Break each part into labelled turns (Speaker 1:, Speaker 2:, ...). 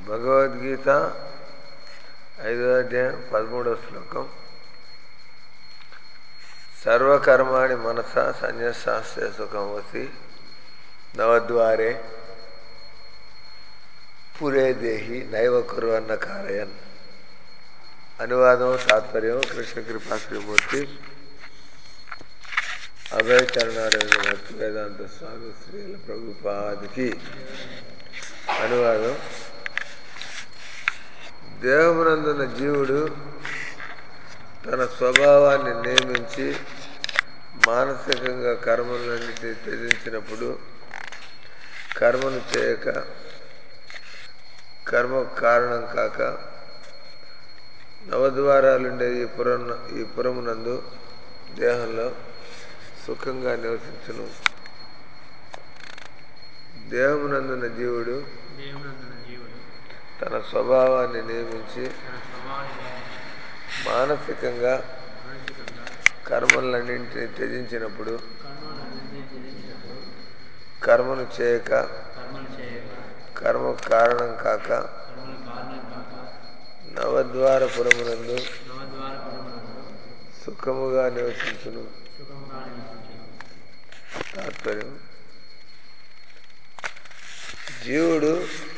Speaker 1: భగవద్గీత ఐదో అధ్యాయం పదమూడవ శ్లోకం సర్వకర్మాణి మనస సన్యశాస్త్ర సుఖం వసి నవద్వారే పురే దేహి నైవ కురువన్న కారయన్ అనువాదం తాత్పర్యం కృష్ణ కృపా శ్రీమూర్తి అభయ చరణారాయణ భక్తి వేదాంత స్వామి శ్రీల ప్రభుపాదికి అనువాదం దేహమునందున్న జీవుడు తన స్వభావాన్ని నియమించి మానసికంగా కర్మలన్నింటినీ త్యజించినప్పుడు కర్మను చేయక కర్మ కారణం కాక నవద్వారాలుండే ఈ పురం ఈ పురమునందు దేహంలో సుఖంగా నివసించును దేహమునందున్న జీవుడు
Speaker 2: దేవునందున జీవుడు
Speaker 1: తన స్వభావాన్ని నియమించి
Speaker 2: తన స్వభావాన్ని
Speaker 1: మానసికంగా
Speaker 2: మానసికంగా
Speaker 1: కర్మలన్నింటినీ త్యజించినప్పుడు
Speaker 2: కర్మలన్నింటినీ త్యజించినప్పుడు
Speaker 1: కర్మను చేయక
Speaker 2: కర్మలు చేయక
Speaker 1: కర్మ కారణం కాక
Speaker 2: కర్మల కారణం కాక
Speaker 1: నవద్వారపురమునందు
Speaker 2: నవద్వార పురమునందు
Speaker 1: సుఖముగా నివసించును
Speaker 2: సుఖముగా నివసించును
Speaker 1: తాత్పర్యం జీవుడు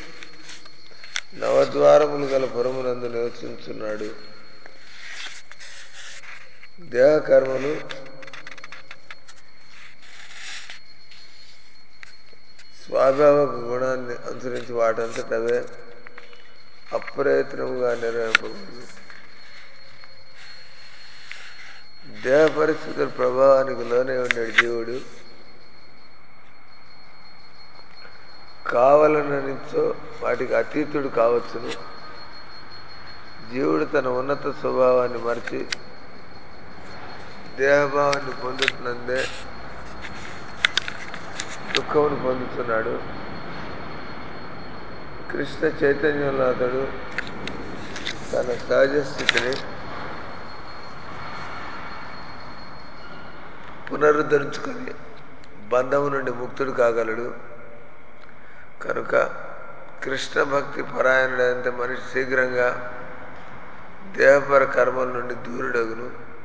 Speaker 1: నవద్వారములు గల పురమునందు నివసించున్నాడు దేహకర్మలు స్వాభావిక గుణాన్ని అనుసరించి వాటంతట అవే అప్రయత్నముగా నిర్వహింపబడు దేహ పరిస్థితుల ప్రభావానికి లోనే ఉండే జీవుడు కావాలననిచ్చో వాటికి అతీతుడు కావచ్చును జీవుడు తన ఉన్నత స్వభావాన్ని మరిచి దేహభావాన్ని పొందుతున్నందే దుఃఖమును పొందుతున్నాడు కృష్ణ చైతన్యంలో అతడు తన సహజ స్థితిని పునరుద్ధరించుకొని బంధము నుండి ముక్తుడు కాగలడు కనుక కృష్ణ భక్తి పరాయణుడైనంత మనిషి శీఘ్రంగా దేహపర కర్మల నుండి దూరుడగును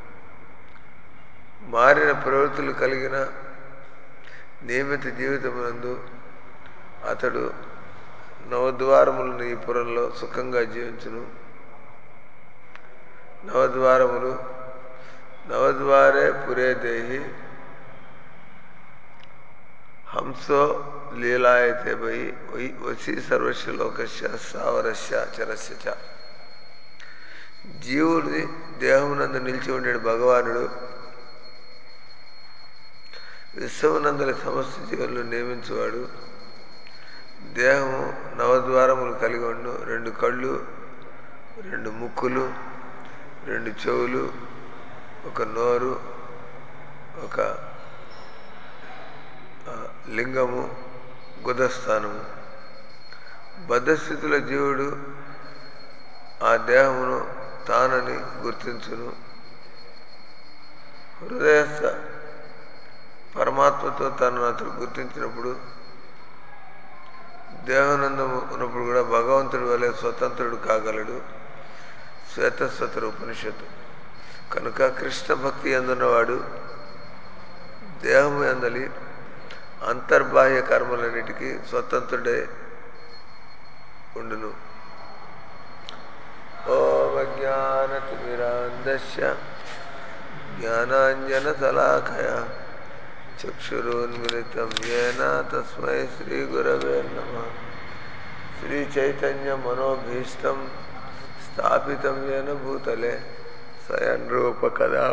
Speaker 1: మారిన ప్రవృత్తులు కలిగిన నియమిత జీవితమునందు అతడు నవద్వారములను ఈ పురంలో సుఖంగా జీవించును నవద్వారములు నవద్వారే పురే దేహి హంసో లీలాయతే భై వసి సర్వస్య లోకస్య సావరస్య చరస్య చ జీవుడి దేహమునందు నిలిచి ఉండే భగవానుడు విశ్వమునందలి సమస్త జీవులను నియమించువాడు దేహము నవద్వారములు కలిగి ఉండు రెండు కళ్ళు రెండు ముక్కులు రెండు చెవులు ఒక నోరు ఒక లింగము గుదస్థానము బద్ధస్థితిలో జీవుడు ఆ దేహమును తానని గుర్తించును హృదయస్థ పరమాత్మతో తనను అతడు గుర్తించినప్పుడు దేహానందం ఉన్నప్పుడు కూడా భగవంతుడి వలె స్వతంత్రుడు కాగలడు శ్వేతస్వతర ఉపనిషత్తు కనుక కృష్ణ భక్తి అందున్నవాడు దేహము ఎందలి అంతర్బాహ్య కర్మలన్నిటికీ స్వతంత్రుడే ఉండును ఓమజ్ఞానతిమిరాంధస్య జ్ఞానాంజనశలాకయ చక్షురోన్మిళితం ఏన తస్మై శ్రీగురవే నమ శ్రీచైతన్యమనోభీష్టం స్థాపితం ఏన భూతలే స్వయం రూపకదా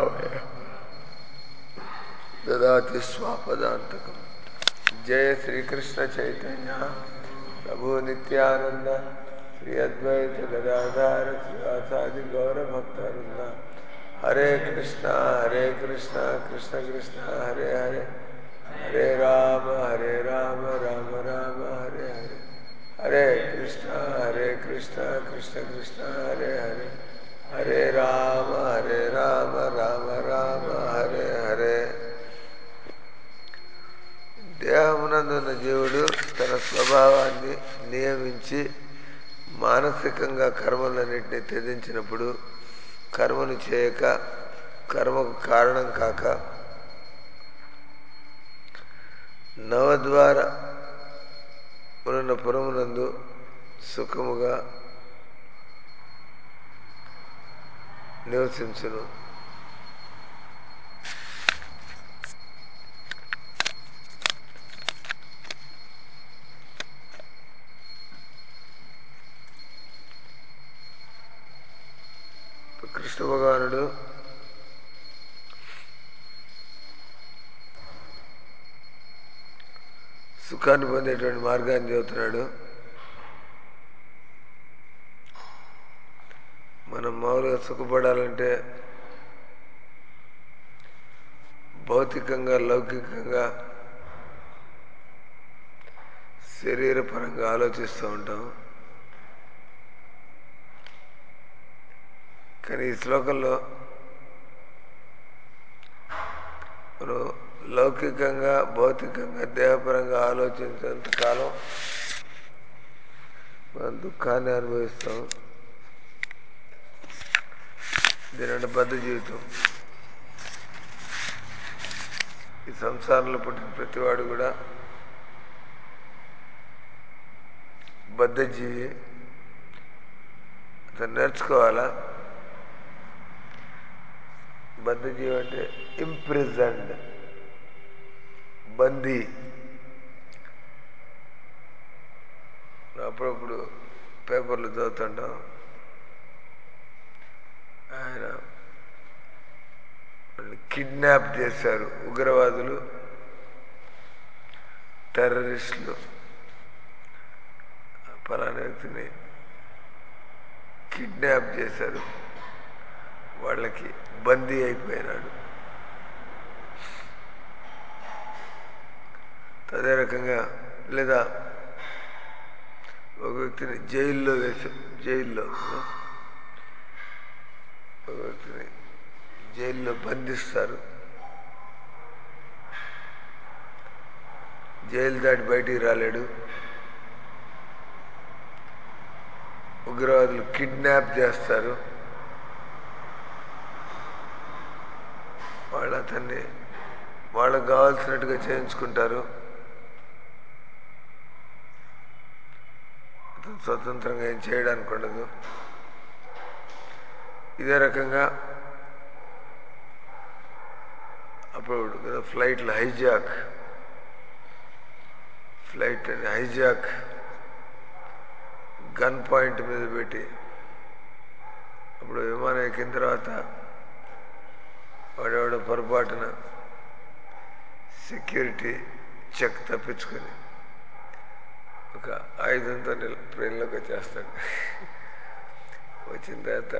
Speaker 1: దదాతి స్వాపదాంతకం జయ శ్రీకృష్ణ చైతన్య ప్రభు నిత్యానంద శ్రీ అద్వైత గదాధార శ్రీవాసాది గౌరభక్తవృంద హరే కృష్ణ హరే కృష్ణ కృష్ణ కృష్ణ హరే హరే హరే రామ హరే రామ రామ రామ హరే హరే హరే కృష్ణ హరే కృష్ణ కృష్ణ కృష్ణ హరే హరే హరే రామ హరే రామ రామ రామ హరే హరే దేహమునందున్న జీవుడు తన స్వభావాన్ని నియమించి మానసికంగా కర్మలన్నింటినీ త్యజించినప్పుడు కర్మను చేయక కర్మకు కారణం కాక నవద్వార ఉన్న పురమునందు సుఖముగా నివసించును కృష్ణ భగవానుడు సుఖాన్ని పొందేటువంటి మార్గాన్ని చెబుతున్నాడు మనం మామూలుగా సుఖపడాలంటే భౌతికంగా లౌకికంగా శరీరపరంగా ఆలోచిస్తూ ఉంటాం కానీ ఈ శ్లోకంలో మనం లౌకికంగా భౌతికంగా దేహపరంగా ఆలోచించేంత కాలం మనం దుఃఖాన్ని అనుభవిస్తాం దీని బద్ధ జీవితం ఈ సంసారంలో పుట్టిన ప్రతివాడు కూడా బద్ధజీవి అతను నేర్చుకోవాలా బద్ధజీవి అంటే ఇంప్రిజండ్ బందీ అప్పుడప్పుడు పేపర్లు చదువుతుంటాం ఆయన కిడ్నాప్ చేశారు ఉగ్రవాదులు టెర్రరిస్టులు ఫలానా వ్యక్తిని కిడ్నాప్ చేశారు వాళ్ళకి బందీ అయిపోయినాడు అదే రకంగా లేదా ఒక వ్యక్తిని జైల్లో వేశాం జైల్లో ఒక వ్యక్తిని జైల్లో బంధిస్తారు జైలు దాటి బయటికి రాలేడు ఉగ్రవాదులు కిడ్నాప్ చేస్తారు వాళ్ళు అతన్ని వాళ్ళకు కావాల్సినట్టుగా చేయించుకుంటారు అతను స్వతంత్రంగా ఏం చేయడానికి ఉండదు ఇదే రకంగా అప్పుడు కదా ఫ్లైట్లు హైజాక్ ఫ్లైట్ అని హైజాక్ గన్ పాయింట్ మీద పెట్టి అప్పుడు విమానం ఎక్కిన తర్వాత వాడెవడో పొరపాటున సెక్యూరిటీ చెక్ తప్పించుకొని ఒక ఆయుధంతో ట్రైన్లోకి వచ్చేస్తాడు వచ్చిన తర్వాత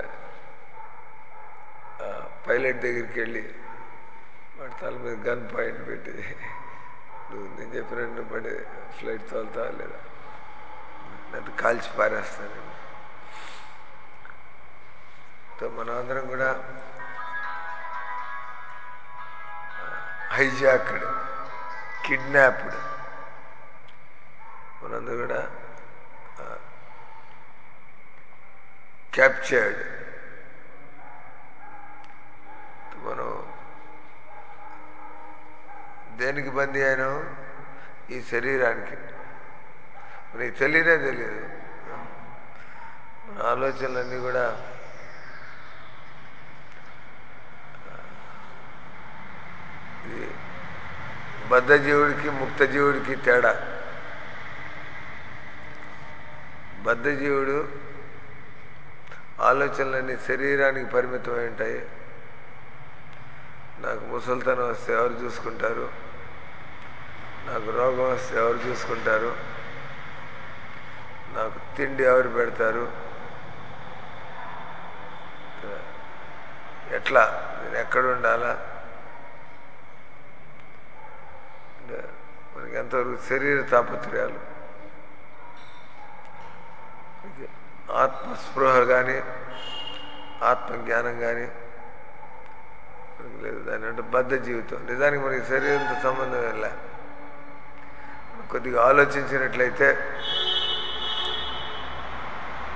Speaker 1: పైలట్ దగ్గరికి వెళ్ళి వాడి తల మీద గన్ పాయింట్ పెట్టి నువ్వు నేను చెప్పినట్టు పడి ఫ్లైట్ తోలుతావా లేదా అది కాల్చి పారేస్తాను మనం అందరం కూడా హైజాక్డ్ కిడ్నాప్డ్ మనందరూ కూడా క్యాప్చర్డ్ మనం దేనికి బందీ అయినాం ఈ శరీరానికి నీకు తెలియనే తెలియదు మన ఆలోచనలన్నీ కూడా ఇది బద్ధజీవుడికి ముక్తజీవుడికి తేడా బద్ధజీవుడు ఆలోచనలన్నీ శరీరానికి పరిమితమై ఉంటాయి నాకు ముసలితనం వస్తే ఎవరు చూసుకుంటారు నాకు రోగం వస్తే ఎవరు చూసుకుంటారు నాకు తిండి ఎవరు పెడతారు ఎట్లా నేను ఎక్కడ ఉండాలా అంటే మనకి ఎంతవరకు శరీర తాపత్రయాలు ఇది ఆత్మస్పృహ కానీ ఆత్మజ్ఞానం కానీ మనకి లేదు దాని అంటే బద్ధ జీవితం నిజానికి మనకి శరీరంతో సంబంధం వెళ్ళా కొద్దిగా ఆలోచించినట్లయితే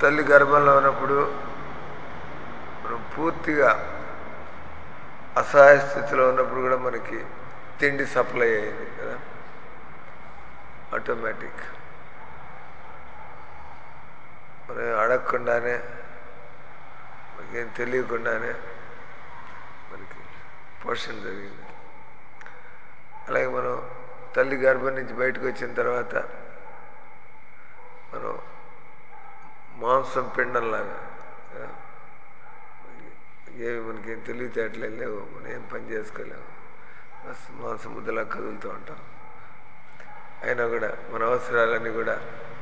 Speaker 1: తల్లి గర్భంలో ఉన్నప్పుడు మనం పూర్తిగా అసహాయ స్థితిలో ఉన్నప్పుడు కూడా మనకి తిండి సప్లై అయ్యింది కదా ఆటోమేటిక్ మనం అడగకుండానే మనకేం తెలియకుండానే మనకి పోషణ జరిగింది అలాగే మనం తల్లి గర్భం నుంచి బయటకు వచ్చిన తర్వాత మనం మాంసం పిండంలాగా కదా? ఏమి మనకేం తెలివితేటలే లేవు మనం ఏం పని చేసుకోలేము బస్ మాంసం ముద్దలా కదులుతూ ఉంటాం అయినా కూడా మన అవసరాలన్నీ కూడా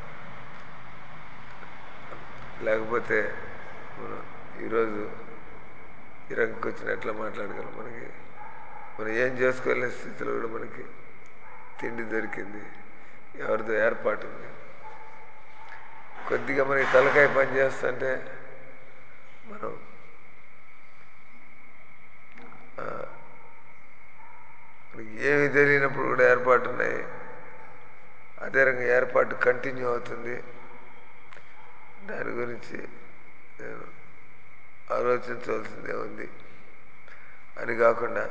Speaker 1: లేకపోతే మనం ఈరోజు ఈ రంగకు వచ్చినట్లు మాట్లాడగలం మనకి మనం ఏం చేసుకోలేని స్థితిలో కూడా మనకి తిండి దొరికింది ఎవరిదో ఏర్పాటు ఉంది కొద్దిగా మనకి తలకాయ పని చేస్తుంటే మనం ఆ, మనకి ఏమి తెలియనప్పుడు కూడా ఏర్పాటు ఉన్నాయి అదే రంగా ఏర్పాటు కంటిన్యూ అవుతుంది దాని గురించి నేను ఆలోచించవలసిందే ఉంది అని కాకుండా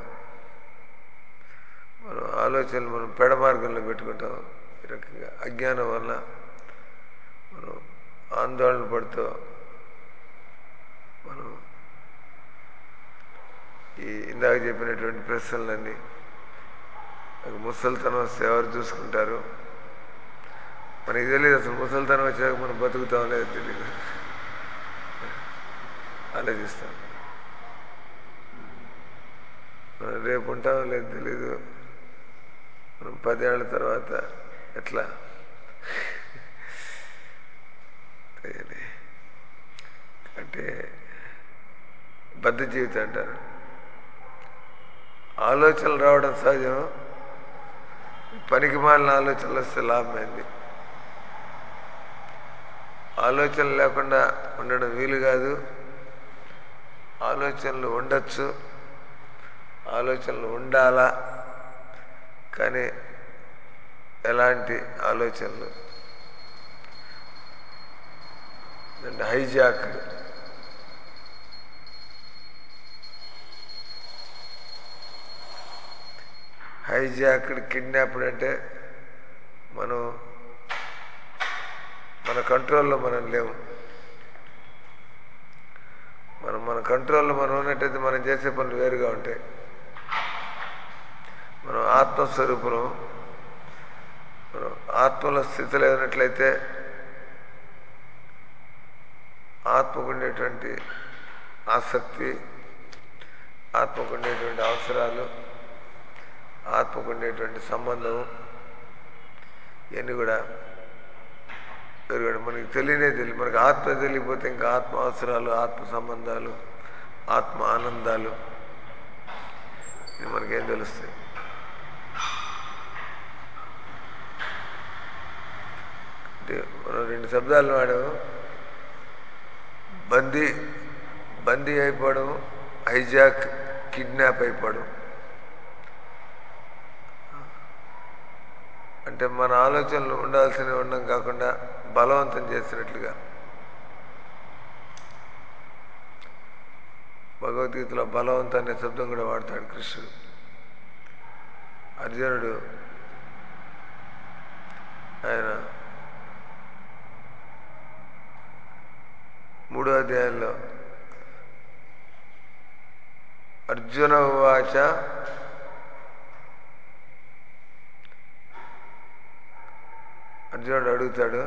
Speaker 1: మనం ఆలోచనలు మనం పెడ మార్గంలో పెట్టుకుంటాం ఈ రకంగా అజ్ఞానం వల్ల మనం ఆందోళన పడుతూ మనం ఈ ఇందాక చెప్పినటువంటి ప్రశ్నలన్నీ నాకు ముసలితనం వస్తే ఎవరు చూసుకుంటారు మనకి తెలియదు అసలు ముసలితనం వచ్చాక మనం బతుకుతాం లేదు తెలియదు ఆలోచిస్తాం మనం రేపు ఉంటామో లేదు తెలీదు మనం పదేళ్ల తర్వాత ఎట్లా తెలియదు. అంటే బద్ధ జీవితం అంటారు ఆలోచనలు రావడం సహజం పనికి మాలిన ఆలోచనలు వస్తే లాభమైంది ఆలోచనలు లేకుండా ఉండడం వీలు కాదు ఆలోచనలు ఉండొచ్చు ఆలోచనలు ఉండాలా కానీ ఎలాంటి ఆలోచనలు అంటే హైజాక్ హైజాక్డ్ కిడ్నాప్డ్ అంటే మనం మన కంట్రోల్లో మనం లేవు మనం మన కంట్రోల్లో మనం ఉన్నట్టయితే మనం చేసే పనులు వేరుగా ఉంటాయి మనం ఆత్మస్వరూపులం మనం ఆత్మలో స్థితిలో ఉన్నట్లయితే ఆత్మకు ఉండేటువంటి ఆసక్తి ఆత్మకు ఉండేటువంటి అవసరాలు ఆత్మకు ఉండేటువంటి సంబంధం ఇవన్నీ కూడా పెరగడం మనకి తెలియనే తెలియదు మనకి ఆత్మ తెలియకపోతే ఇంకా ఆత్మ అవసరాలు ఆత్మ సంబంధాలు ఆత్మ ఆనందాలు ఇవి మనకేం తెలుస్తాయి అంటే మనం రెండు శబ్దాలు వాడాము బందీ బందీ అయిపోవడం హైజాక్ కిడ్నాప్ అయిపోవడం అంటే మన ఆలోచనలు ఉండాల్సినవి ఉండడం కాకుండా బలవంతం చేసినట్లుగా భగవద్గీతలో బలవంత అనే శబ్దం కూడా వాడతాడు కృష్ణుడు అర్జునుడు ఆయన మూడో అధ్యాయంలో అర్జున ఉవాచ అర్జునుడు అడుగుతాడు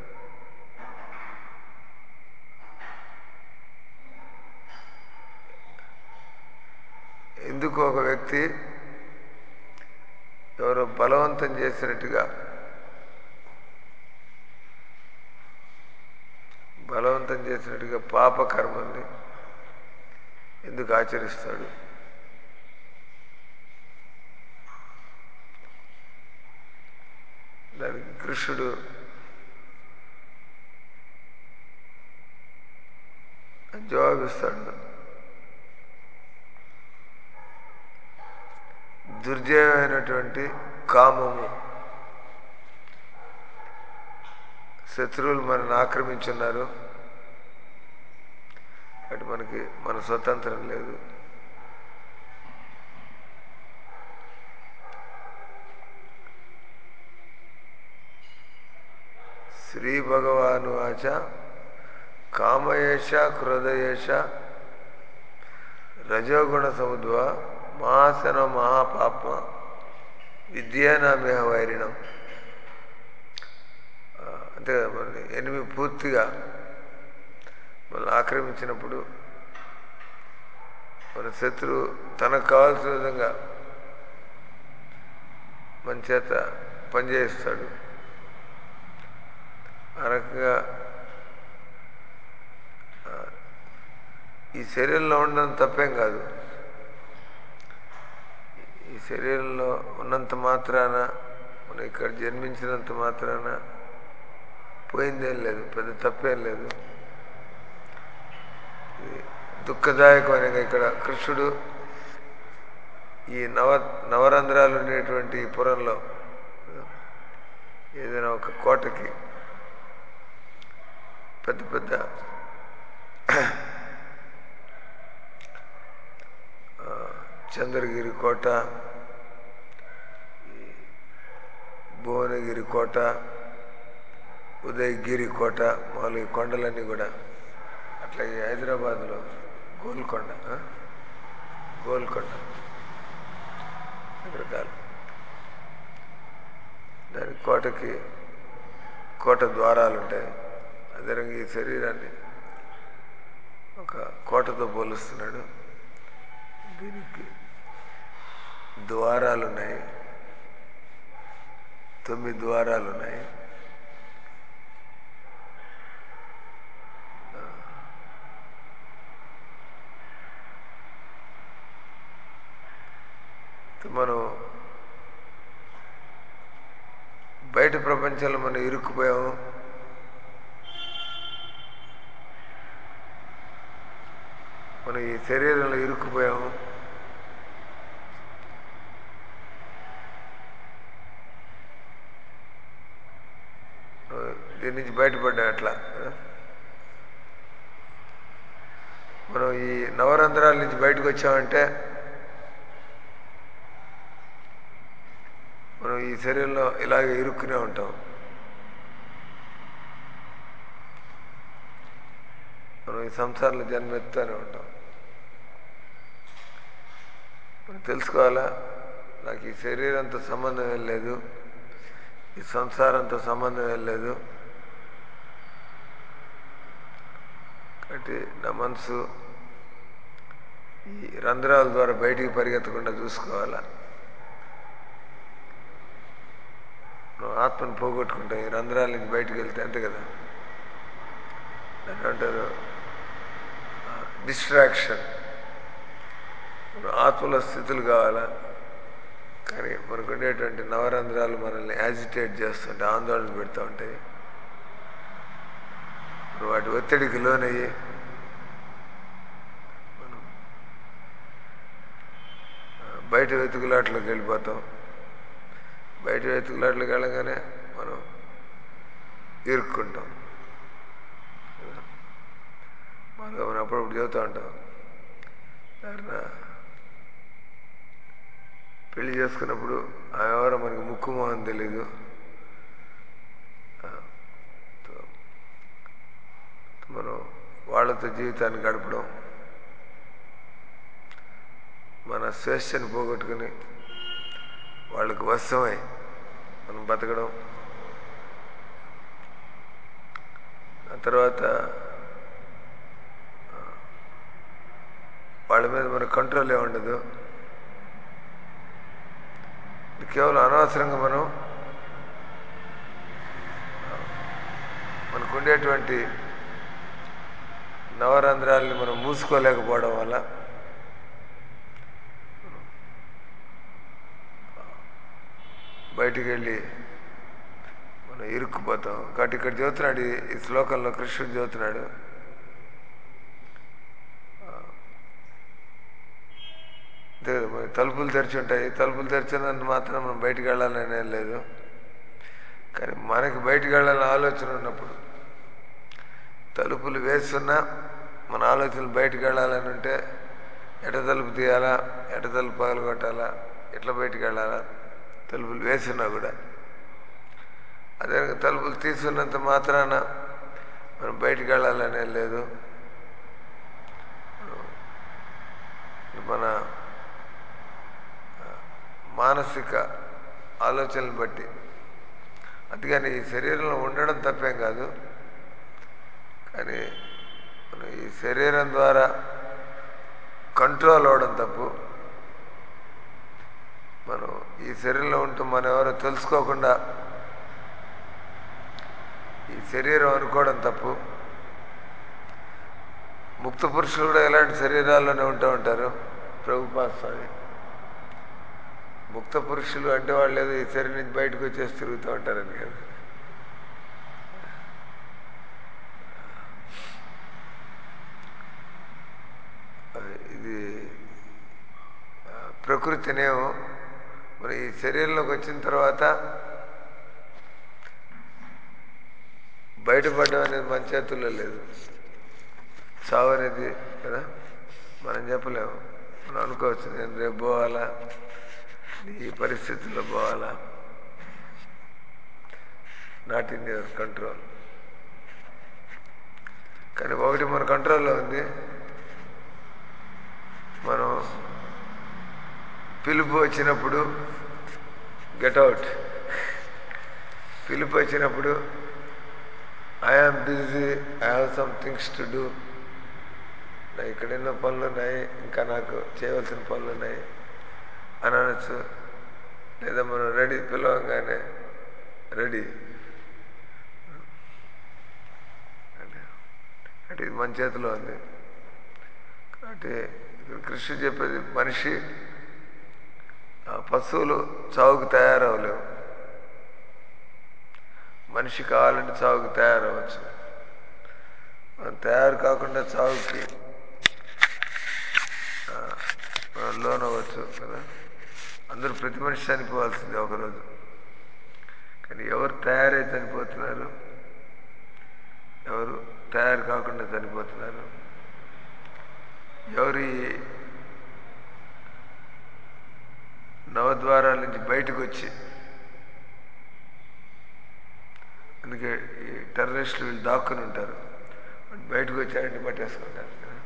Speaker 1: ఎందుకు ఒక వ్యక్తి ఎవరో బలవంతం చేసినట్టుగా బలవంతం చేసినట్టుగా పాపకర్మల్ని ఎందుకు ఆచరిస్తాడు దానికి కృష్ణుడు జవాబిస్తాడు దుర్జయమైనటువంటి కామము శత్రువులు మనల్ని ఆక్రమించున్నారు అటు మనకి మన స్వతంత్రం లేదు శ్రీ భగవాను ఆచ కామయేష క్రోధయేష రజోగుణ సముద్వ మహాసన మహాపాప విద్యానామేహ వైరిణం ఆ, అంతే కదా మన ఎనిమిది పూర్తిగా మనల్ని ఆక్రమించినప్పుడు మన శత్రువు తనకు కావాల్సిన విధంగా మన చేత పనిచేయిస్తాడు ఆ రకంగా ఆ, ఈ శరీరంలో ఉండడం తప్పేం కాదు ఈ శరీరంలో ఉన్నంత మాత్రాన మనం ఇక్కడ జన్మించినంత మాత్రాన పోయిందేం లేదు పెద్ద తప్పేం లేదు ఇది దుఃఖదాయకమైన ఇక్కడ కృష్ణుడు ఈ నవ నవరంధ్రాలు ఉండేటువంటి ఈ పురంలో ఏదైనా ఒక కోటకి పెద్ద పెద్ద ఆ, చంద్రగిరి కోట ఈ భువనగిరి కోట ఉదయగిరి కోట మామూలు ఈ కొండలన్నీ కూడా అట్లాగే హైదరాబాద్లో గోల్కొండ ఆ? గోల్కొండ రకరకాలు దాని కోటకి కోట ద్వారాలు ఉంటాయి అదే రకంగా ఈ శరీరాన్ని ఒక కోటతో పోలుస్తున్నాడు దీనికి ద్వారాలు ఉన్నాయి తొమ్మిది ద్వారాలు ఉన్నాయి మనం బయట ప్రపంచంలో మనం ఇరుక్కుపోయాము మనం ఈ శరీరంలో ఇరుక్కుపోయాము దీని నుంచి బయటపడ్డాం అట్లా మనం ఈ నవరంధ్రాల నుంచి బయటకు వచ్చామంటే మనం ఈ శరీరంలో ఇలాగే ఇరుక్కునే ఉంటాం మనం ఈ సంసారంలో జన్మెత్తుతూనే ఉంటాం మనం తెలుసుకోవాలా నాకు ఈ శరీరంతో సంబంధం ఏం లేదు ఈ సంసారంతో సంబంధం ఏం లేదు కాబట్టి నా మనసు ఈ రంధ్రాల ద్వారా బయటికి పరిగెత్తకుండా చూసుకోవాలా నువ్వు ఆత్మను పోగొట్టుకుంటావు ఈ రంధ్రాల నుంచి బయటికి వెళ్తే అంతే కదా దాన్ని అంటారు డిస్ట్రాక్షన్ ఆత్మలో స్థితులు కావాలా కానీ మనకు ఉండేటువంటి నవరంధ్రాలు మనల్ని యాజిటేట్ చేస్తుంటే ఆందోళన పెడుతూ ఉంటాయి మనం వాటి ఒత్తిడికి లోనయ్యి మనం ఆ, బయట వెతుకులాట్లోకి వెళ్ళిపోతాం బయట వెతుకులాట్లోకి వెళ్ళగానే మనం ఇరుక్కుంటాం కదా? మాలో మనం అప్పుడప్పుడు చెబుతూ ఉంటాం ఎవరన్నా పెళ్లి చేసుకున్నప్పుడు ఆ ఎవరో మనకి ముక్కు మొహం తెలీదు ఆ, తో- మనం వాళ్ళతో జీవితాన్ని గడపడం మన స్వేచ్ఛను పోగొట్టుకుని వాళ్ళకు వశమై మనం బతకడం ఆ తర్వాత ఆ, వాళ్ళ మీద మన కంట్రోల్ ఏ ఉండదు ఇది కేవలం అనవసరంగా మనం ఆ, మనకు ఉండేటువంటి నవరంధ్రాలని మనం మూసుకోలేకపోవడం వల్ల బయటికి వెళ్ళి మనం ఇరుక్కుపోతాం కాబట్టి ఇక్కడ చదువుతున్నాడు ఈ- ఈ శ్లోకంలో కృష్ణుడు చదువుతున్నాడు ఆ, అంతే కదా మరి తలుపులు తెరిచి ఉంటాయి తలుపులు తెరిచినంత మాత్రం మనం బయటికి వెళ్ళాలని ఏం లేదు కానీ మనకి బయటికి వెళ్ళాలని ఆలోచన ఉన్నప్పుడు తలుపులు వేస్తున్నా మన ఆలోచనలు బయటకు వెళ్ళాలని ఉంటే ఎట తలుపు తీయాలా ఎట తలుపు పగలగొట్టాలా ఎట్లా బయటకు వెళ్ళాలా తలుపులు వేసినా కూడా అదే తలుపులు తీసుకున్నంత మాత్రాన మనం బయటికి వెళ్ళాలనే లేదు మన ఆ, మానసిక ఆలోచనలు బట్టి అందుకని ఈ శరీరంలో ఉండడం తప్పేం కాదు కానీ మనం ఈ శరీరం ద్వారా కంట్రోల్ అవడం తప్పు మనం ఈ శరీరంలో ఉంటూ మనం ఎవరో తెలుసుకోకుండా ఈ శరీరం అనుకోవడం తప్పు ముక్త పురుషులు కూడా ఇలాంటి శరీరాల్లోనే ఉంటూ ఉంటారు ప్రభుపాద స్వామి ముక్త పురుషులు అంటే వాళ్ళు ఏదో ఈ శరీరం నుంచి బయటకు వచ్చేసి తిరుగుతూ ఉంటారని కదా ఇది ఆ, ప్రకృతినేమో మరి ఈ శరీరంలోకి వచ్చిన తర్వాత బయటపడడం అనేది మన చేతుల్లో లేదు చావు అనేది కదా మనం చెప్పలేము మనం అనుకోవచ్చు నేను రేపు పోవాలా ఈ పరిస్థితుల్లో పోవాలా నాట్ ఇన్ యువర్ కంట్రోల్ కానీ ఒకటి మన కంట్రోల్లో ఉంది మనం పిలుపు వచ్చినప్పుడు గెట్ అవుట్ పిలుపు వచ్చినప్పుడు I am busy I have some things to do నా ఇక్కడ ఎన్నో పనులు ఉన్నాయి ఇంకా నాకు చేయవలసిన పనులు ఉన్నాయి అని అనొచ్చు లేదా మనం రెడీ పిలవంగానే రెడీ అంటే అంటే ఇది మన చేతిలో ఉంది అంటే ఇక్కడ కృష్ణ చెప్పేది మనిషి ఆ పశువులు చావుకు తయారవలేవు మనిషి కావాలంటే చావుకు తయారవచ్చు మనం తయారు కాకుండా చావుకి ఆ, మనం లోన్ అవ్వచ్చు కదా అందరూ ప్రతి మనిషి చనిపోవాల్సిందే ఒకరోజు కానీ ఎవరు తయారై చనిపోతున్నారు ఎవరు తయారు కాకుండా చనిపోతున్నారు ఎవరి నవద్వారాల నుంచి బయటకు వచ్చి అందుకే ఈ టెర్రరిస్టులు వీళ్ళు దాక్కుని ఉంటారు వాళ్ళు బయటకు వచ్చారంటే పట్టేసుకుంటారు కదా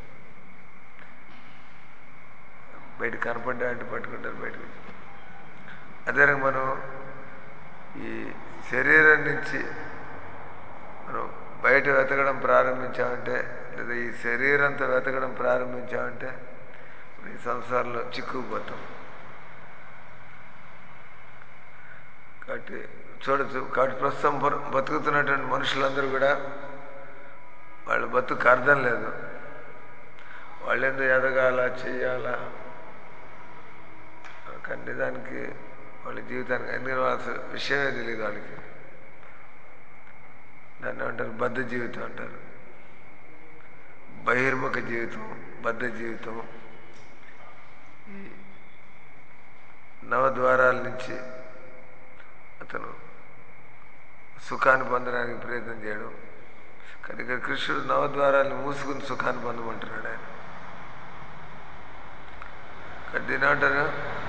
Speaker 1: బయట కనపడ్డారంటే పట్టుకుంటారు బయటకు వచ్చి అదే రకంగా మనం ఈ శరీరం నుంచి మనం బయట వెతకడం ప్రారంభించామంటే లేదా ఈ శరీరంతో వెతకడం ప్రారంభించామంటే ఈ సంసారంలో చిక్కుకుపోతాం కాబట్టి చూడచ్చు కాబట్టి ప్రస్తుతం బ- బతుకుతున్నటువంటి మనుషులందరూ కూడా వాళ్ళ బతుకు అర్థం లేదు వాళ్ళేందో ఎదగాల చెయ్యాలా కానీ నిజానికి వాళ్ళ జీవితానికి ఎందుకంటే వాళ్ళ అసలు విషయమే తెలియదు వాళ్ళకి దాన్ని ఏమంటారు బద్ధ జీవితం అంటారు బహిర్ముఖ జీవితం బద్ధ జీవితం ఈ నవద్వారాల నుంచి అతను సుఖాన్ని పొందడానికి ప్రయత్నం చేయడం కానీ ఇక్కడ కృష్ణుడు నవద్వారాలను మూసుకుని సుఖాన్ని పొందమంటున్నాడు ఆయన కానీ దీని ఏమంటారు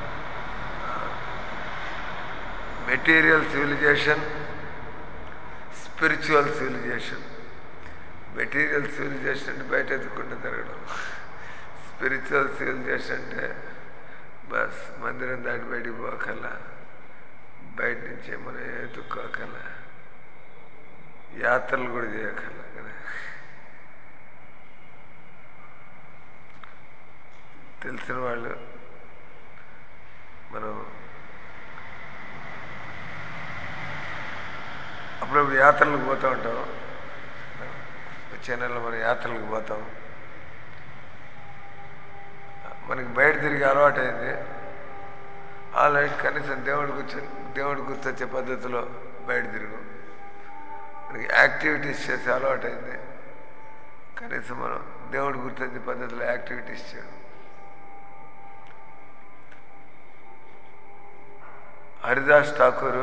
Speaker 1: material civilization spiritual civilization material civilization అంటే బయట ఎత్తుకుంటూ తిరగడం స్పిరిచువల్ సివిలైజేషన్ అంటే బస్ మందిరం దాటి బయటికి పోకల్లా బయట నుంచే మనం ఎత్తుక్కోకల్లా యాత్రలు కూడా చేయకల్లా కదా తెలిసిన వాళ్ళు మనం అప్పుడప్పుడు యాత్రలకు పోతూ ఉంటాం వచ్చే నెలలో మనం యాత్రలకు పోతాం మనకి బయట తిరిగి అలవాటైంది ఆల్రెడీ కనీసం దేవుడు కూర్చొని దేవుడు గుర్తొచ్చే పద్ధతిలో బయట తిరుగు మనకి యాక్టివిటీస్ చేసే అలవాటైంది కనీసం మనం దేవుడు గుర్తొచ్చే పద్ధతిలో యాక్టివిటీస్ చేయడం హరిదాస్ ఠాకూర్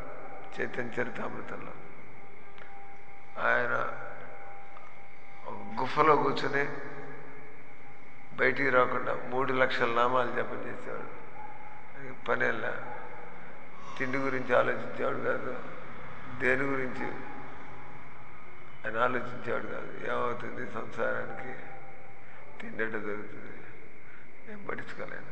Speaker 1: చైతన్య చరితామృతంలో ఆయన ఒక గుఫలో కూర్చొని బయటికి రాకుండా మూడు లక్షల నామాలు జపం చేసేవాడు అది పనేలా తిండి గురించి ఆలోచించేవాడు కాదు దేని గురించి ఆయన ఆలోచించేవాడు కాదు ఏమవుతుంది సంసారానికి తిండట దొరుకుతుంది ఏం పట్టించుకోలేను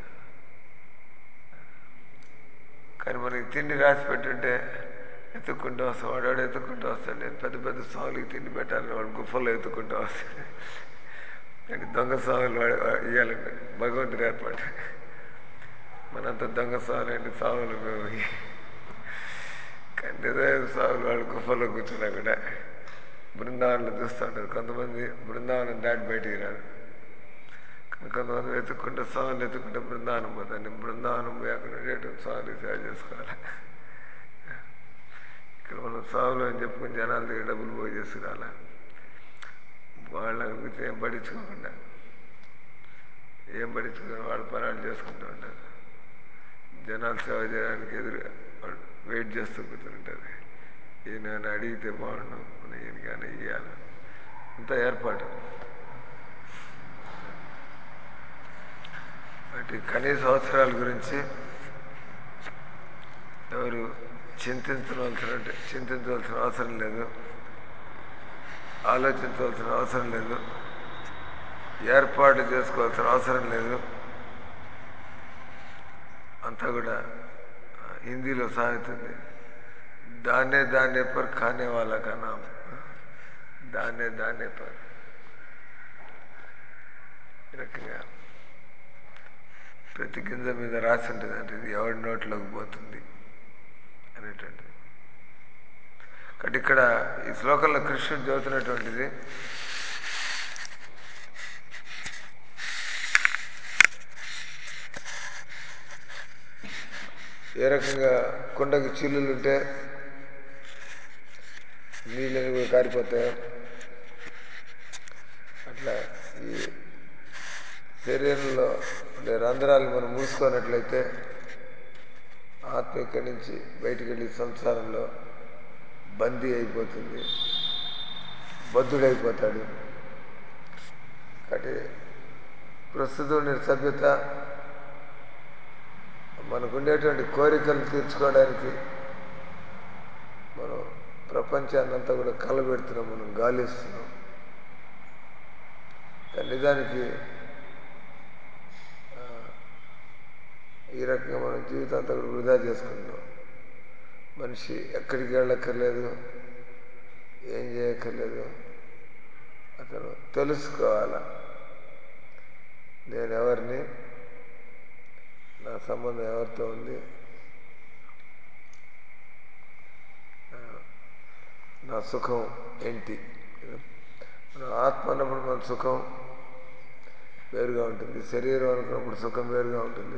Speaker 1: కానీ మనకి తిండి రాసి పెట్టుంటే ఎత్తుక్కుంటూ వస్తాం వాడు ఎత్తుక్కుంటూ వస్తాడు నేను పెద్ద పెద్ద స్వాములకి తిండి పెట్టాలని వాడు గుఫల్లో ఎత్తుక్కుంటూ వస్తాడు కానీ దొంగ స్వాములు వాడు ఇవ్వాలండి భగవంతుడి ఏర్పాటు మనంత దొంగ స్వాములు అంటే స్వాములు మేము కానీ నిజమైన స్వాములు వాడు గుఫల్లో కూర్చున్నా కూడా బృందావనంలో చూస్తూ ఉంటారు కొంతమంది బృందావనం దాటి బయటికి రారు కానీ కొంతమంది వెతుక్కుంటే స్వామిని వెతుక్కుంటే బృందావనం పోతాను నేను బృందావనం పోయి అక్కడ ఉండేటువంటి స్వామిని సేవ చేసుకోవాలి ఇక్కడ మనం స్వాములు అని చెప్పుకుని జనాల దగ్గర డబ్బులు పోయి చేసుకురాలా వాళ్ళ గురించి ఏం పట్టించుకోకుండా ఏం పట్టించుకోకుండా వాళ్ళ పనాలు చేసుకుంటూ ఉంటారు జనాలు సేవ చేయడానికి ఎదురు వాళ్ళు వెయిట్ చేస్తూ కూర్చుంటారు ఈయన అడిగితే బాగుండు మన ఈయనకైనా ఇవ్వాలి అంత ఏర్పాటు వాటి కనీస అవసరాల గురించి ఎవరు చింతించవలసిన చింతించవలసిన అవసరం లేదు ఆలోచించవలసిన అవసరం లేదు ఏర్పాటు చేసుకోవాల్సిన అవసరం లేదు అంతా కూడా ఆ, హిందీలో సాగుతుంది దాన్నే దాన్నే పర్ ఖానే వాళ్ళ కా నామ్ దాన్నే దాన్నే పర్ ఈ రకంగా ప్రతి గింజ మీద రాసి ఉంటుంది అంటే ఇది ఎవరి నోట్లోకి పోతుంది అనేటువంటిది కాబట్టి ఇక్కడ ఈ శ్లోకంలో కృష్ణుడు చదువుతున్నటువంటిది ఏ రకంగా కొండకి చిల్లులుంటే నీళ్ళని కూడా కారిపోతాయి అట్లా ఈ శరీరంలో ఉండే రంధ్రాలు మనం మూసుకున్నట్లయితే ఆత్మ ఇక్కడి నుంచి బయటికి వెళ్ళి సంసారంలో బందీ అయిపోతుంది బద్ధుడైపోతాడు కాబట్టి ప్రస్తుతం ఉండే సభ్యత మనకు ఉండేటువంటి కోరికలు తీర్చుకోవడానికి మనం ప్రపంచాన్ని అంతా కూడా కలబెడుతున్నాం మనం గాలిస్తున్నాం కానీ నిజానికి ఆ, ఈ రకంగా మనం జీవితం అంతా కూడా వృధా చేసుకుంటున్నాం మనిషి ఎక్కడికి వెళ్ళక్కర్లేదు ఏం చేయక్కర్లేదు అతను తెలుసుకోవాల నేను ఎవరిని నా సంబంధం ఎవరితో ఉంది ఆ, నా సుఖం ఏంటి మన ఆత్మ అన్నప్పుడు మన సుఖం వేరుగా ఉంటుంది శరీరం అనుకున్నప్పుడు సుఖం వేరుగా ఉంటుంది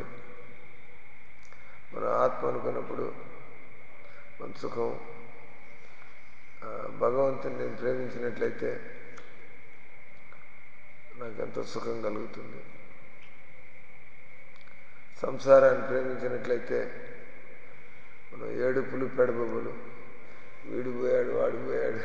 Speaker 1: మన ఆత్మ అనుకున్నప్పుడు మన సుఖం ఆ, భగవంతుని నేను ప్రేమించినట్లయితే నాకు ఎంతో సుఖం కలుగుతుంది సంసారాన్ని ప్రేమించినట్లయితే మనం ఏడుపులు పెడబొబ్బులు వీడు పోయాడు వాడు పోయాడు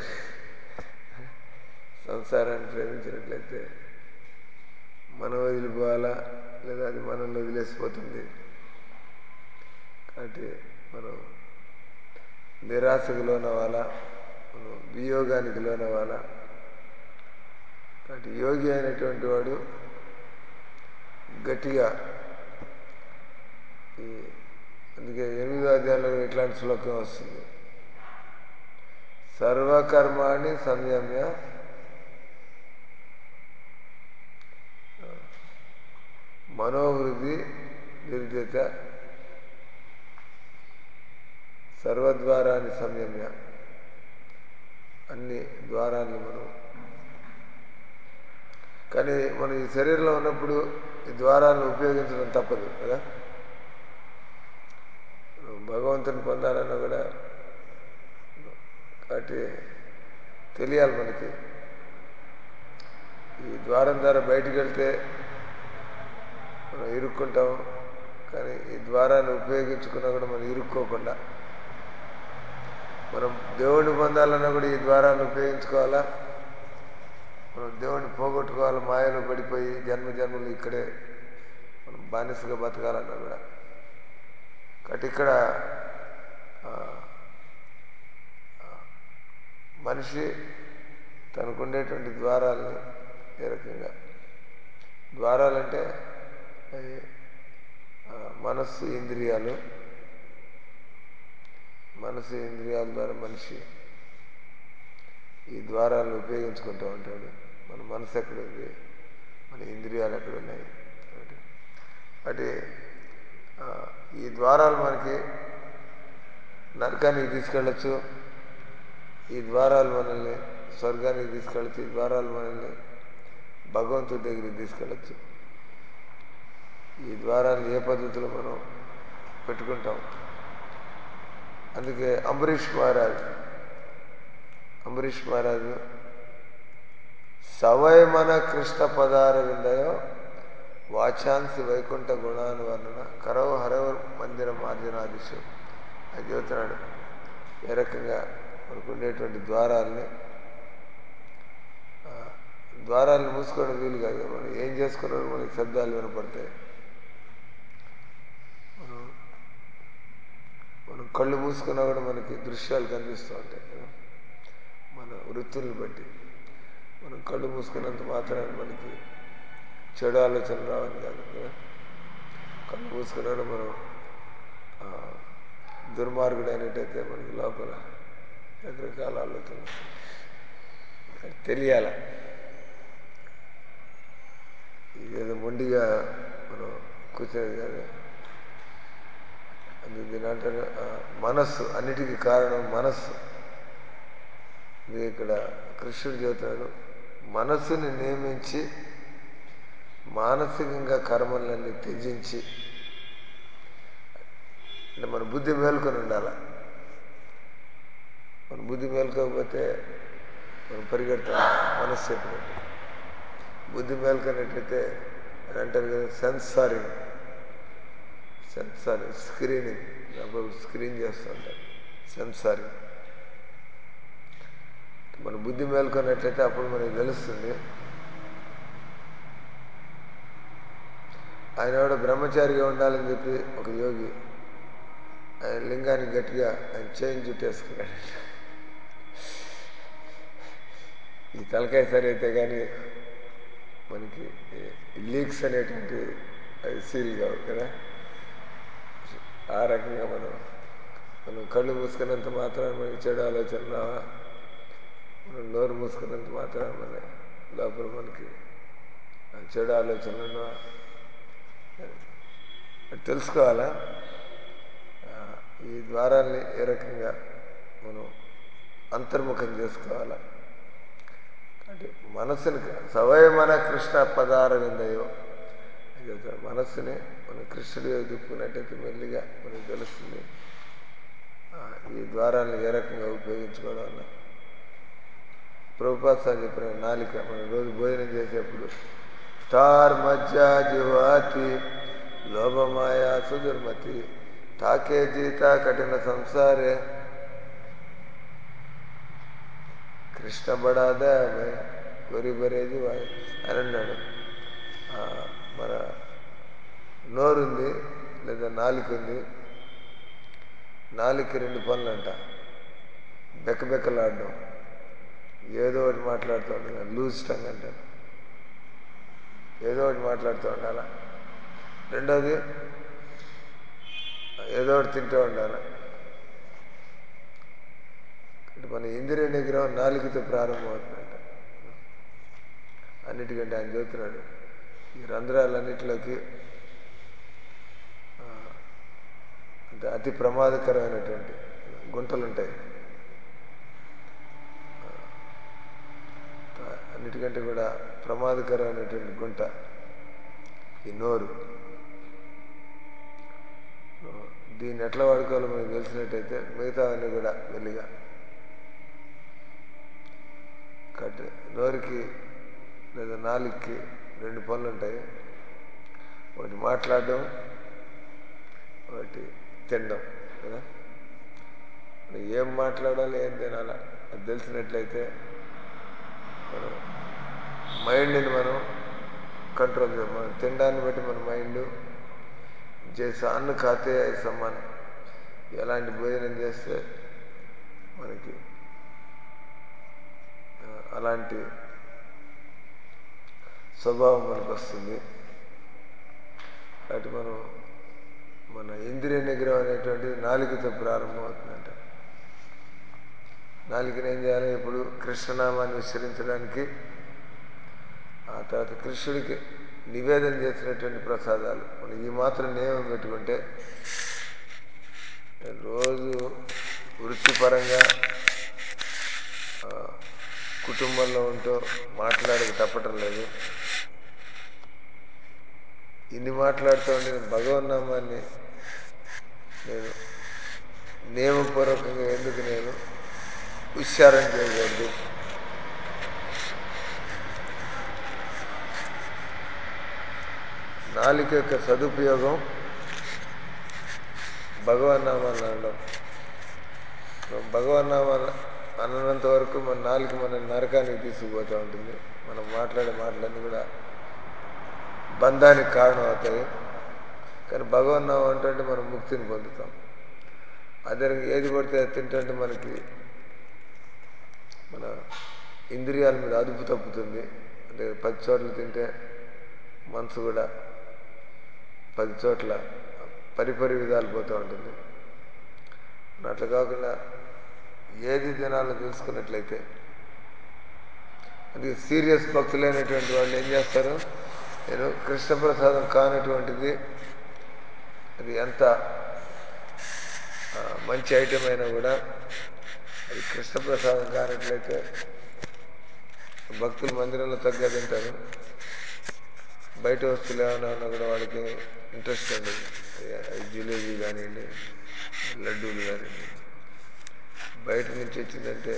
Speaker 1: సంసారాన్ని ప్రేమించినట్లయితే మనం వదిలిపోవాలా లేదా అది మనల్ని వదిలేసిపోతుంది కాబట్టి మనం నిరాశకు లోనవ్వాలా మనం వియోగానికి లోనవ్వాలా కాబట్టి యోగి అయినటువంటి వాడు గట్టిగా ఈ అందుకే ఎనిమిదో అధ్యాయంలో ఇట్లాంటి శ్లోకం వస్తుంది సర్వకర్మాణి సంయమ్య మనోవృద్ధి నిర్జిత సర్వద్వారాన్ని సంయమ్య అన్ని ద్వారాన్ని మనం కానీ మనం ఈ శరీరంలో ఉన్నప్పుడు ఈ ద్వారాలను ఉపయోగించడం తప్పదు కదా భగవంతుని పొందాలన్నా కూడా కాబట్టి తెలియాలి మనకి ఈ ద్వారం ద్వారా బయటికి వెళ్తే మనం ఇరుక్కుంటాం కానీ ఈ ద్వారాన్ని ఉపయోగించుకున్నా కూడా మనం ఇరుక్కోకుండా మనం దేవుడిని పొందాలన్నా కూడా ఈ ద్వారాన్ని ఉపయోగించుకోవాలా మనం దేవుడిని పోగొట్టుకోవాలి మాయలో పడిపోయి జన్మ జన్మలు ఇక్కడే మనం బానిసగా బతకాలన్నా కూడా కాబట్టి ఇక్కడ ఆ, ఆ, మనిషి తనకుండేటువంటి ద్వారాలని ఏ రకంగా ద్వారాలంటే అవి ఆ, మనస్సు ఇంద్రియాలు మనసు ఇంద్రియాల ద్వారా మనిషి ఈ ద్వారాలను ఉపయోగించుకుంటూ ఉంటాడు మన మనసు ఎక్కడుంది మన ఇంద్రియాలు ఎక్కడున్నాయి కాబట్టి వాటి ఆ, ఈ ద్వారాలు మనకి నరకానికి తీసుకెళ్ళచ్చు ఈ ద్వారాలు మనల్ని స్వర్గానికి తీసుకెళ్ళచ్చు ఈ ద్వారాలు మనల్ని భగవంతుడి దగ్గరికి తీసుకెళ్ళచ్చు ఈ ద్వారాన్ని ఏ పద్ధతిలో మనం పెట్టుకుంటాం అందుకే అంబరీష్ మహారాజ్ అంబరీష్ మహారాజు సవయమన కృష్ణ పదార విందయో వాచాంసి వైకుంఠ గుణాను వర్ణన కరవ హరవ మందిర మార్జనాదిశు అది చెబుతున్నాడు ఏ రకంగా మనకు ఉండేటువంటి ద్వారాల్ని ఆ, ద్వారాలను మూసుకోవడం వీలు కాదు మనం ఏం చేసుకున్నారో మనకి శబ్దాలు వినపడతాయి మనం మనం కళ్ళు మూసుకున్నా కూడా మనకి దృశ్యాలు కనిపిస్తూ ఉంటాయి కదా మన వృత్తుల్ని బట్టి మనం కళ్ళు మూసుకున్నంత మాత్రాన్ని మనకి చెడు ఆలోచనలు రావని కాదు కదా కళ్ళు మూసుకున్నాడు మనం ఆ, దుర్మార్గుడు అయినట్టయితే మనకి లోపల రకరకాల ఆలోచనలు అది తెలియాల ఇదేదో మొండిగా మనం కూర్చొని కాదు అది దీని అంటారు ఆ, మనస్సు అన్నిటికీ కారణం మనస్సు ఇది ఇక్కడ కృష్ణుడు చెబుతాడు మనస్సుని నియమించి మానసికంగా కర్మలన్నీ త్యజించి అంటే మన బుద్ధి మేల్కొని ఉండాలి మన బుద్ధి మేల్కోకపోతే మనం పరిగెడతాం మనస్సు చెప్పినట్టు బుద్ధి మేల్కొనేటైతే అని అంటారు కదా సెన్సారింగ్ సెన్సారింగ్ స్క్రీనింగ్ అప్పుడు స్క్రీన్ చేస్తుంటారు సెన్సారింగ్ మన బుద్ధి మేల్కొన్నట్లయితే అప్పుడు మనకి తెలుస్తుంది ఆయన కూడా బ్రహ్మచారిగా ఉండాలని చెప్పి ఒక యోగి ఆయన లింగాన్ని గట్టిగా ఆయన చేంజ్ చుట్టేసుకున్నాడు ఈ తలకాయ సరి అయితే కానీ మనకి లీక్స్ అనేటువంటి అది సీల్ కావు కదా ఆ రకంగా మనం మనం కళ్ళు మూసుకున్నంత మాత్రాన మనకి చెడు ఆలోచన రావా మనం నోరు మూసుకున్నంత మాత్రాన మన లోపల మనకి ఆ చెడు ఆలోచనలు ఉండవా అది తెలుసుకోవాలా ఆ, ఈ ద్వారాల్ని ఏ రకంగా మనం అంతర్ముఖం చేసుకోవాలా అంటే మనస్సుని సవయమన కృష్ణ పదార విందయో అని చెప్తాడు మనస్సుని మనం కృష్ణుడి వైపు తిప్పుకున్నట్టయితే మెల్లిగా మనకు తెలుస్తుంది ఆ, ఈ ద్వారాలను ఏ రకంగా ఉపయోగించుకోవడం వల్ల ప్రభుపాద సార్ చెప్పిన నాలిక మనం రోజు భోజనం చేసేప్పుడు స్టార్ మధ్య జివాతి లోభమాయా సుదుర్మతి తాకే జీత కఠిన సంసారే కృష్ణ బడాదా భయ్ గొరి బరేది వాయ్ అని అన్నాడు ఆ, మన నోరుంది లేదా నాలుక ఉంది నాలుక రెండు పనులు అంట బెక్కబెక్కలాడడం ఏదో ఒకటి మాట్లాడుతూ ఉండాలి లూజ్ టంగ్ అంటారు ఏదో ఒకటి మాట్లాడుతూ ఉండాలి రెండోది ఏదో ఒకటి తింటూ ఉండాలి అంటే మన ఇంద్రియ నిగ్రహం నాలుగుతో ప్రారంభమవుతుందంట అన్నిటికంటే ఆయన చెబుతున్నాడు ఈ రంధ్రాలన్నిటిలోకి ఆ, అంటే అతి ప్రమాదకరమైనటువంటి గుంటలు ఉంటాయి ఆ, అన్నిటికంటే కూడా ప్రమాదకరమైనటువంటి గుంట ఈ నోరు ఆ, దీన్ని ఎట్లా వాడుకోవాలో మనకు తెలిసినట్టయితే మిగతావన్నీ కూడా మెల్లిగా కట్ నోరుకి లేదా నాలుగుకి రెండు పనులు ఉంటాయి ఒకటి మాట్లాడడం ఒకటి తినడం కదా మనం ఏం మాట్లాడాలి ఏం తినాలా అది తెలిసినట్లయితే మనం మైండ్ని మనం కంట్రోల్ చేయాలి మనం తినడాన్ని బట్టి మన మైండ్ చేసే అన్న ఖాతే సమానం ఎలాంటి భోజనం చేస్తే మనకి ఆ, అలాంటి స్వభావం మనకు వస్తుంది కాబట్టి మనం మన ఇంద్రియ నిగ్రహం అనేటువంటిది నాలుగుతో ప్రారంభమవుతుందంట నాలుగుని ఏం చేయాలి ఇప్పుడు కృష్ణనామాన్ని ఉచ్చరించడానికి ఆ తర్వాత కృష్ణుడికి నివేదన చేసినటువంటి ప్రసాదాలు మనం ఈ మాత్రం నియమం పెట్టుకుంటే రోజు వృత్తిపరంగా ఆ, కుటుంబంలో ఉంటూ మాట్లాడక తప్పటం లేదు ఇన్ని మాట్లాడుతూ ఉంటే భగవన్నామాన్ని నేను నియమపూర్వకంగా ఎందుకు నేను ఉచ్చారణ చేయకూడదు నాలుక యొక్క సదుపయోగం భగవన్నామాన్ని అనడం మనం భగవన్నామాన్ని అన్నంత వరకు మన నాలుక మన నరకానికి తీసుకుపోతూ ఉంటుంది మనం మాట్లాడే మాటలన్నీ కూడా బంధానికి కారణం అవుతాయి కానీ భగవన్నామం అంటే మనం ముక్తిని పొందుతాం అదే రకంగా ఏది పడితే అది తింటుంటే మనకి మన ఇంద్రియాల మీద అదుపు తప్పుతుంది అంటే పది చోట్ల తింటే మనసు కూడా పది చోట్ల పరిపరి విధాలు పోతూ ఉంటుంది అట్లా కాకుండా ఏది తినాలో తెలుసుకున్నట్లయితే అది సీరియస్ భక్తులైనటువంటి వాళ్ళు ఏం చేస్తారు నేను కృష్ణప్రసాదం కానటువంటిది అది ఎంత ఆ, మంచి ఐటెం అయినా కూడా అది కృష్ణప్రసాదం కానట్లయితే భక్తులు మందిరంలో తగ్గ తింటారు బయట వస్తువులు ఏమైనా ఉన్నా కూడా వాళ్ళకి ఇంట్రెస్ట్ ఉండదు అది- అది జిలేబీ కానివ్వండి లడ్డూలు కానివ్వండి బయట నుంచి వచ్చిందంటే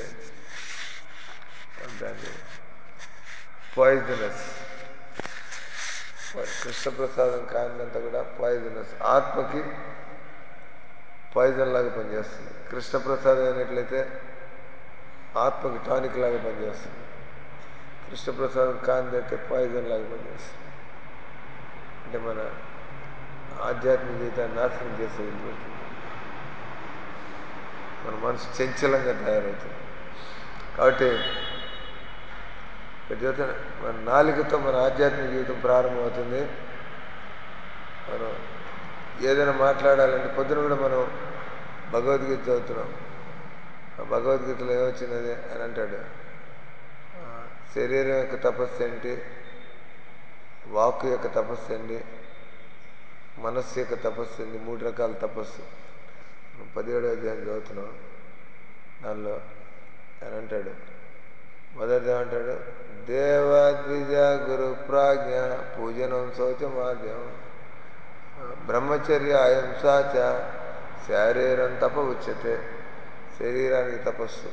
Speaker 1: దాన్ని పాయిజనస్ కృష్ణప్రసాదం కానిదంతా కూడా పాయిజనస్ ఆత్మకి పాయిజన్ లాగా పనిచేస్తుంది కృష్ణప్రసాదం అయినట్లయితే ఆత్మకి టానిక్ లాగా పనిచేస్తుంది కృష్ణప్రసాదం కానిదైతే పాయిజన్ లాగా పనిచేస్తుంది అంటే మన ఆధ్యాత్మిక జీవితాన్ని నాశనం చేసే వెళ్ళిపోతుంది మన మనసు చంచలంగా తయారవుతుంది కాబట్టి ఇక్కడ చెబుతాను మన నాలుగుతో మన ఆధ్యాత్మిక జీవితం ప్రారంభమవుతుంది మనం ఏదైనా మాట్లాడాలంటే పొద్దున కూడా మనం భగవద్గీత చదువుతున్నాం ఆ భగవద్గీతలో ఏమొచ్చినది అని అంటాడు ఆ, శరీరం యొక్క తపస్సు ఏంటి వాక్కు యొక్క తపస్సు ఏంటి మనస్సు యొక్క తపస్సు ఏంటి మూడు రకాల తపస్సు మనం పదిహేడో అధ్యాయం చదువుతున్నాం దానిలో అని అంటాడు మొదటిది ఏమంటాడు దేవద్విజ గురు ప్రాజ్ఞ పూజనం శౌచమాద్యం బ్రహ్మచర్య అహింసా చ శారీరం తప ఉచ్యతే శరీరానికి తపస్సు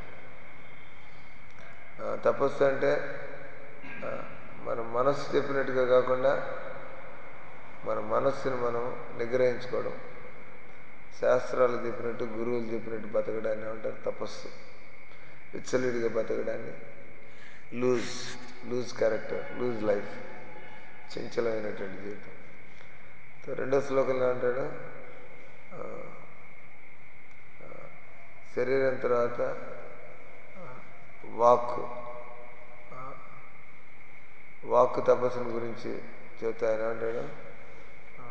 Speaker 1: ఆ, తపస్సు అంటే ఆ, మన మనస్సు చెప్పినట్టుగా కాకుండా మన మనస్సుని మనం నిగ్రహించుకోవడం శాస్త్రాలు చెప్పినట్టు గురువులు చెప్పినట్టు బతకడాన్ని ఏమంటారు తపస్సు విచ్చలుడిగా బతకడాన్ని loose loose character loose life చంచలమైనటువంటి జీవితం సో రెండో శ్లోకంలో అంటాడు ఆ, ఆ, శరీరం తర్వాత ఆ, వాక్కు ఆ, వాక్కు తపస్సుని గురించి చెబుతా ఆయన ఏమంటాడు ఆ,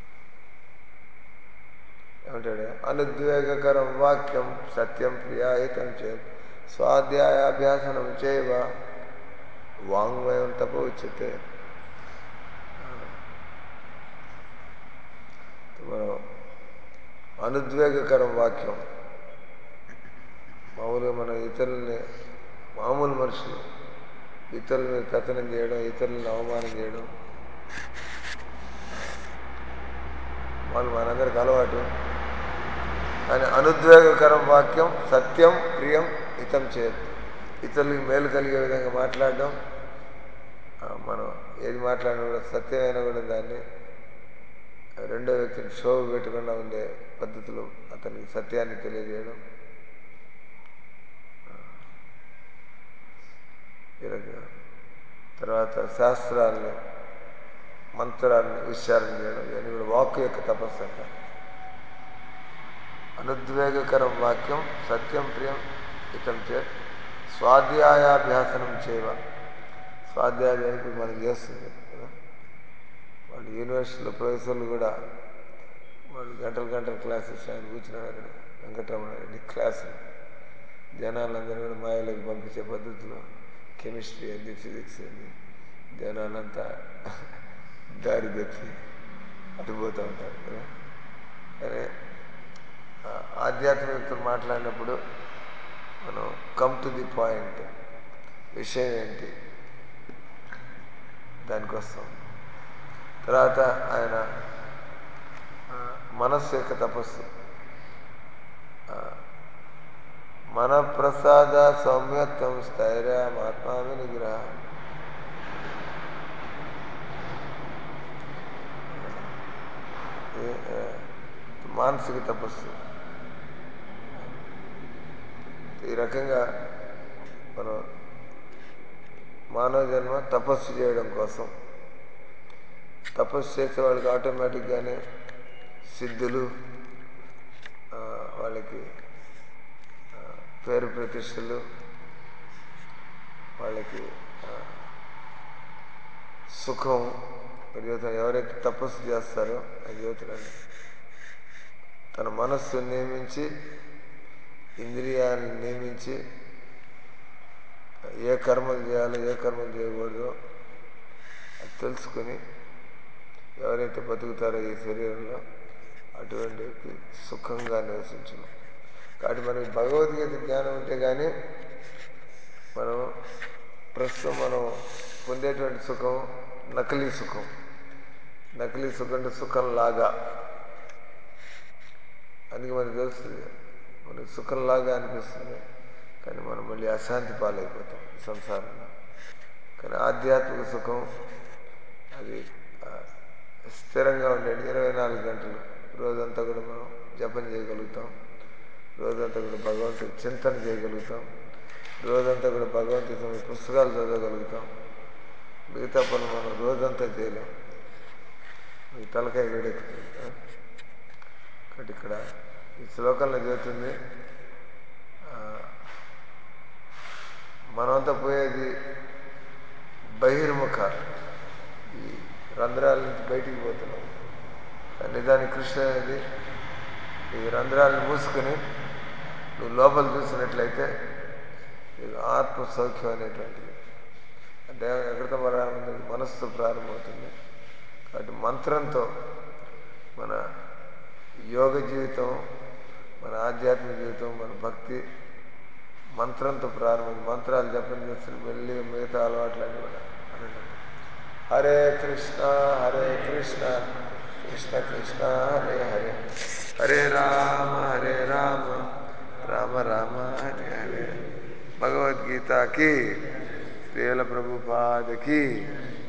Speaker 1: ఏమంటాడు అనుద్వేగకరం వాక్యం సత్యం ప్రియాహితం చేత్ స్వాధ్యాయాభ్యాసనం చేయవ వాంగ్మయం తప ఉచ్యతే మనం అనుద్వేగకరం వాక్యం మామూలుగా మనం ఇతరుల్ని మామూలు మనుషులు ఇతరుల మీద కథనం చేయడం ఇతరులను అవమానం చేయడం వాళ్ళు మనందరికి అలవాటు కానీ అనుద్వేగకరం వాక్యం సత్యం ప్రియం హితం చేయదు ఇతరులకి మేలు కలిగే విధంగా మాట్లాడడం ఆ, మనం ఏది మాట్లాడినా కూడా సత్యమైనా కూడా దాన్ని రెండో వ్యక్తిని శోభ పెట్టకుండా ఉండే పద్ధతిలో అతనికి సత్యాన్ని తెలియజేయడం ఆ, ఈ రకంగా తర్వాత శాస్త్రాలను మంత్రాన్ని ఉచ్చారణ చేయడం ఇవన్నీ కూడా వాక్కు యొక్క తపస్సు అంటారు అనుద్వేగకరం వాక్యం సత్యం ప్రియం ఇతం చేత్ స్వాధ్యాయాభ్యాసనం చేయవ స్వాధ్యాయం ఇప్పుడు మనం చేస్తుంది కదా వాళ్ళు యూనివర్సిటీలో ప్రొఫెసర్లు కూడా వాళ్ళు గంటలు గంటలు క్లాసెస్ ఆయన కూర్చున్నాడు అక్కడ వెంకటరమణ రెడ్డి క్లాసులు జనాలందరూ కూడా మాయలోకి పంపించే పద్ధతిలో కెమిస్ట్రీ ఏంది ఫిజిక్స్ ఏంది జనాలంతా దారి తెచ్చి అటుపోతూ ఉంటారు కదా కానీ ఆ ఆధ్యాత్మికతతో మాట్లాడినప్పుడు మనం కమ్ టు ది పాయింట్ విషయం ఏంటి దానికోసం తర్వాత ఆయన ఆ, మనస్సు యొక్క తపస్సు ఆ, మన ప్రసాద సౌమ్యత్వం స్థైర్యం ఆత్మావి నిగ్రహం ఏ, ఆ, మానసిక తపస్సు ఈ రకంగా మనం మానవ జన్మ తపస్సు చేయడం కోసం తపస్సు చేసే వాళ్ళకి ఆటోమేటిక్గానే సిద్ధులు ఆ, వాళ్ళకి ఆ, పేరు ప్రతిష్టలు వాళ్ళకి ఆ, సుఖం ఇక్కడ చెబుతాను ఎవరైతే తపస్సు చేస్తారో అది చెబుతున్నాడు తన మనస్సును నియమించి ఇంద్రియాలను నియమించి ఏ కర్మలు చేయాలో ఏ కర్మలు చేయకూడదో అది తెలుసుకొని ఎవరైతే బతుకుతారో ఈ శరీరంలో అటువంటి వ్యక్తి సుఖంగా నివసించను కాబట్టి మనకి భగవద్గీత జ్ఞానం ఉంటే కానీ మనం ప్రస్తుతం మనం పొందేటువంటి సుఖం నకిలీ సుఖం నకిలీ సుఖం అంటే సుఖంలాగా అందుకే మనకు తెలుస్తుంది మనకి సుఖంలాగా అనిపిస్తుంది కానీ మనం మళ్ళీ అశాంతి పాలైపోతాం ఈ సంసారంలో కానీ ఆధ్యాత్మిక సుఖం అది ఆ, స్థిరంగా ఉండేది ఇరవై నాలుగు గంటలు రోజంతా కూడా మనం జపం చేయగలుగుతాం రోజంతా కూడా భగవంతుడి చింతన చేయగలుగుతాం రోజంతా కూడా భగవంతుడి సంబంధించిన పుస్తకాలు చదవగలుగుతాం మిగతా పనులు మనం రోజంతా చేయలేం ఈ తలకాయ వేడెక్కుతుంది ఆ? కాబట్టి ఇక్కడ ఈ శ్లోకంలో చెబుతుంది ఆ, మనమంతా పోయేది బహిర్ముఖ ఈ రంధ్రాల నుంచి బయటికి పోతున్నాం కానీ నిజానికి కృష్ణ అనేది ఈ రంధ్రాలను మూసుకుని నువ్వు లోపల చూసినట్లయితే ఇది ఆత్మ సౌఖ్యం అనేటువంటిది అంటే ఎక్కడితో ప్రారంభం మనస్సుతో ప్రారంభమవుతుంది కాబట్టి మంత్రంతో మన యోగ జీవితం మన ఆధ్యాత్మిక జీవితం మన భక్తి మంత్రంతో ప్రారంభం మంత్రాలు జపం చేస్తున్న మెల్లిగా మిగతా అలవాట్లన్నీ కూడా అనండి హరే కృష్ణ హరే కృష్ణ కృష్ణ కృష్ణ హరే హరే హరే రామ హరే రామ రామ రామ హరే హరే భగవద్గీతకి శ్రీల ప్రభుపాదకి